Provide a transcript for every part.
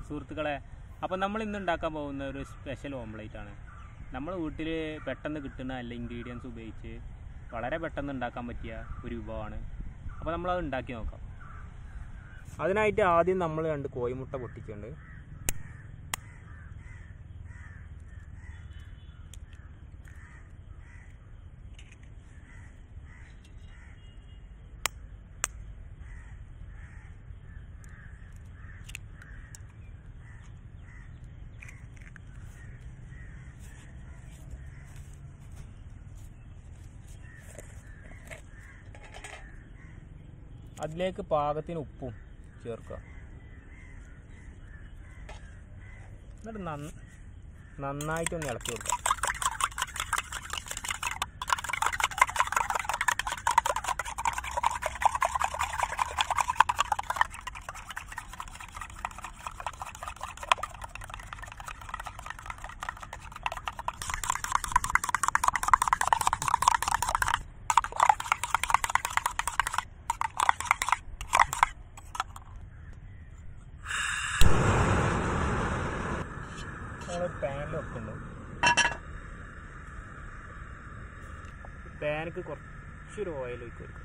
സുഹൃത്തുക്കളെ അപ്പോൾ നമ്മൾ ഇന്ന് ഉണ്ടാക്കാൻ പോകുന്ന ഒരു സ്പെഷ്യൽ ഓംലേറ്റ് ആണ് നമ്മൾ വീട്ടിൽ പെട്ടെന്ന് കിട്ടുന്ന എല്ലാ ഇൻഗ്രീഡിയൻസ് ഉപയോഗിച്ച് വളരെ പെട്ടെന്ന് ഉണ്ടാക്കാൻ പറ്റിയ ഒരു വിഭവമാണ് അപ്പോൾ നമ്മളത് ഉണ്ടാക്കി നോക്കാം അതിനായിട്ട് ആദ്യം നമ്മൾ രണ്ട് കോഴിമുട്ട പൊട്ടിക്കുന്നുണ്ട് അതിലേക്ക് പാകത്തിന് ഉപ്പും ചേർക്കുക എന്നിട്ട് നന്ന നന്നായിട്ടൊന്ന് ഇളക്കി കൊടുക്കുക നമ്മൾ പാനിൽ വെക്കുന്നുണ്ട് പാനിക്ക് കുറച്ചൊരു ഓയിൽ ഒഴിച്ച് കൊടുക്കും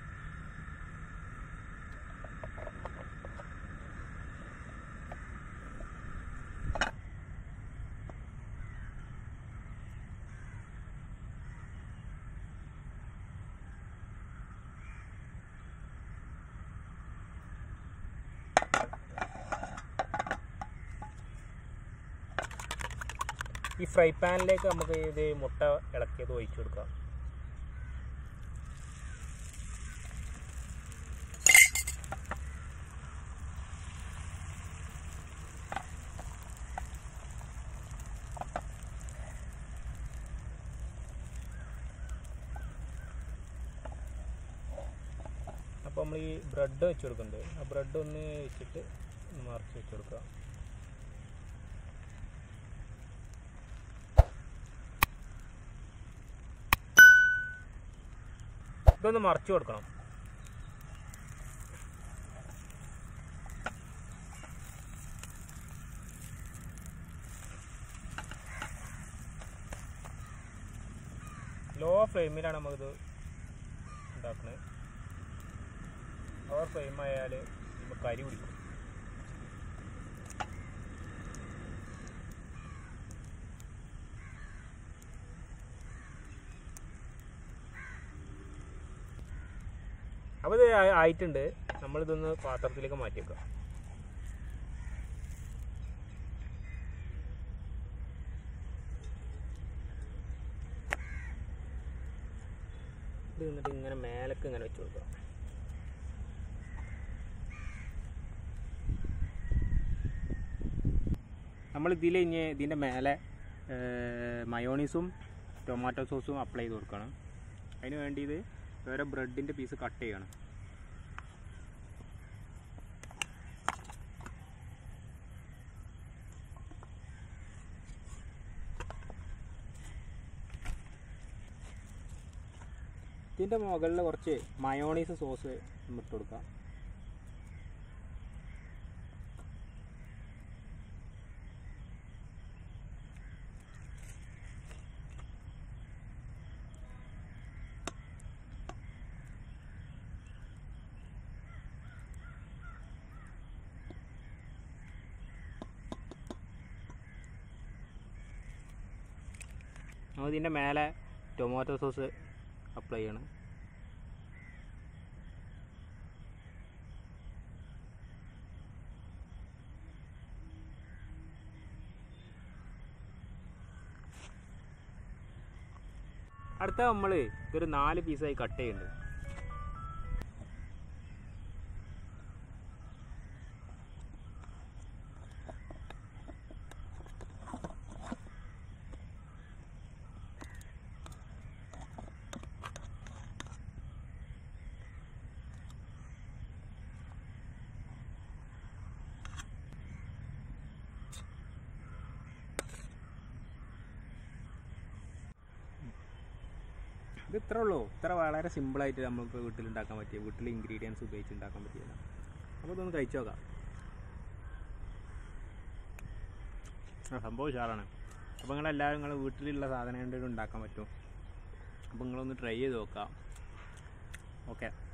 ഈ ഫ്രൈ പാനിലേക്ക് നമുക്ക് ഇത് മുട്ട ഇളക്കിയത് ഒഴിച്ചു കൊടുക്കാം അപ്പോൾ നമ്മൾ ഈ ബ്രെഡ് വെച്ച് കൊടുക്കുന്നുണ്ട് ആ ബ്രെഡ് ഒന്ന് വെച്ചിട്ട് മറിച്ച് വെച്ച് കൊടുക്കുക ഇതൊന്ന് മറിച്ച് കൊടുക്കണം ലോ ഫ്ലെയിമിലാണ് നമുക്കിത് ഉണ്ടാക്കുന്നത് ഓവർ ഫ്ലെയിം ആയാൽ നമുക്ക് കരി പിടിക്കും അപ്പോൾ ഇത് ആ- ആയിട്ടുണ്ട് നമ്മളിതൊന്ന് പാത്രത്തിലേക്ക് മാറ്റി വെക്കാം ഇത് എന്നിട്ട് ഇങ്ങനെ മേലേക്ക് ഇങ്ങനെ വെച്ച് കൊടുക്കാം നമ്മൾ ഇതിൽ ഇനി ഇതിൻ്റെ മേലെ മയോണീസും ടൊമാറ്റോ സോസും അപ്ലൈ ചെയ്ത് കൊടുക്കണം അതിന് വേണ്ടി ഇത് വേറെ ബ്രെഡിൻ്റെ പീസ് കട്ട് ചെയ്യണം ഇതിൻ്റെ മുകളിൽ കുറച്ച് മയോണീസ് സോസ് ഇട്ട് കൊടുക്കാം നമുക്ക് ഇതിൻ്റെ മേലെ ടൊമാറ്റോ സോസ് അപ്ലൈ ചെയ്യണം അടുത്ത നമ്മൾ ഇതൊരു നാല് പീസായി കട്ട് ചെയ്യുന്നുണ്ട് ഇത് ഇത്ര ഉള്ളൂ ഇത്ര വളരെ സിമ്പിളായിട്ട് നമുക്ക് വീട്ടിൽ ഉണ്ടാക്കാൻ പറ്റിയ വീട്ടിൽ ഇൻഗ്രീഡിയൻസ് ഉപയോഗിച്ച് ഉണ്ടാക്കാൻ പറ്റിയതാണ് അപ്പോൾ ഇതൊന്ന് കഴിച്ചു നോക്കാം ആ, സംഭവം ഉഷാറാണ് അപ്പോൾ നിങ്ങളെല്ലാവരും നിങ്ങളെ വീട്ടിലുള്ള സാധനം കൊണ്ട് ഇത് ഉണ്ടാക്കാൻ പറ്റും അപ്പോൾ നിങ്ങളൊന്ന് ട്രൈ ചെയ്ത് നോക്കാം ഓക്കെ